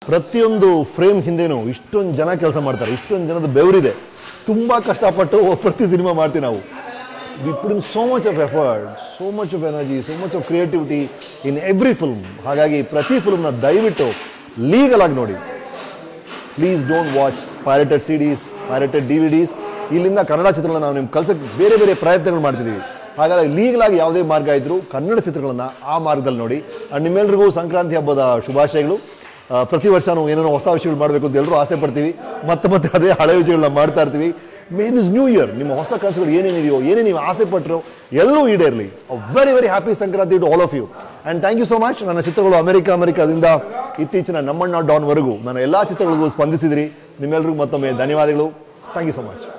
ಪ್ರತಿಯೊಂದು ಫ್ರೇಮ್ ಹಿಂದೆನೂ ಇಷ್ಟೊಂದು ಜನ ಕೆಲಸ ಮಾಡ್ತಾರೆ ಇಷ್ಟೊಂದು ಜನದ ಬೆವರಿದೆ ತುಂಬ ಕಷ್ಟಪಟ್ಟು ಪ್ರತಿ ಸಿನಿಮಾ ಮಾಡ್ತೀವಿ ನಾವು we put in so much of effort so much of energy so much of creativity in every film ಹಾಗಾಗಿ ಪ್ರತಿ ಫಿಲ್ಮ್ನ ದಯವಿಟ್ಟು ಲೀಗಲ್ ಆಗಿ ನೋಡಿ please don't watch pirated C Ds pirated D V Ds ಇಲ್ಲಿಂದ ಕನ್ನಡ ಚಿತ್ರಗಳನ್ನ ನಾವು ನಿಮ್ಮ ಕಲ್ಸಕ್ಕೆ ಬೇರೆ ಬೇರೆ ಪ್ರಯತ್ನಗಳು ಮಾಡ್ತಿದ್ದೀವಿ ಹಾಗಾಗಿ ಲೀಗಲ್ ಆಗಿ ಯಾವುದೇ ಮಾರ್ಗ ಇದ್ದರೂ ಕನ್ನಡ ಚಿತ್ರಗಳನ್ನ ಆ ಮಾರ್ಗದಲ್ಲಿ ನೋಡಿ ಅಂಡ್ ನಿಮ್ಮೆಲ್ರಿಗೂ ಸಂಕ್ರಾಂತಿ ಹಬ್ಬದ ಶುಭಾಶಯಗಳು ಆ, ಪ್ರತಿ ವರ್ಷ ನಾವು ಏನೇನೋ ಹೊಸ ವಿಷಯಗಳು ಮಾಡಬೇಕು ಅಂತ ಎಲ್ಲರೂ ಆಸೆ ಪಡ್ತೀವಿ ಮತ್ತೆ ಮತ್ತೆ ಅದೇ ಹಳೆ ವಿಷಯಗಳನ್ನ ಮಾಡ್ತಾ ಇರ್ತೀವಿ ಮೇ ದಿಸ್ ನ್ಯೂ ಇಯರ್ ನಿಮ್ಮ ಹೊಸ ಕನಸುಗಳು ಏನೇನಿದೆಯೋ ಏನೇ ನೀವು ಆಸೆ ಪಟ್ಟರು ಎಲ್ಲೂ ಈಡೇರಲಿ very very happy Sankranti to all of you and thank you so much ನನ್ನ ಚಿತ್ರಗಳು ಅಮೆರಿಕ ಅಮೆರಿಕದಿಂದ ಇತ್ತೀಚಿನ ನಮ್ಮಣ್ಣ ಡಾನ್ವರೆಗೂ ನನ್ನ ಎಲ್ಲ ಚಿತ್ರಗಳಿಗೂ ಸ್ಪಂದಿಸಿದಿರಿ ನಿಮ್ಮೆಲ್ಲರಿಗೂ ಮತ್ತೊಮ್ಮೆ ಧನ್ಯವಾದಗಳು ಥ್ಯಾಂಕ್ ಯು ಸೊ ಮಚ್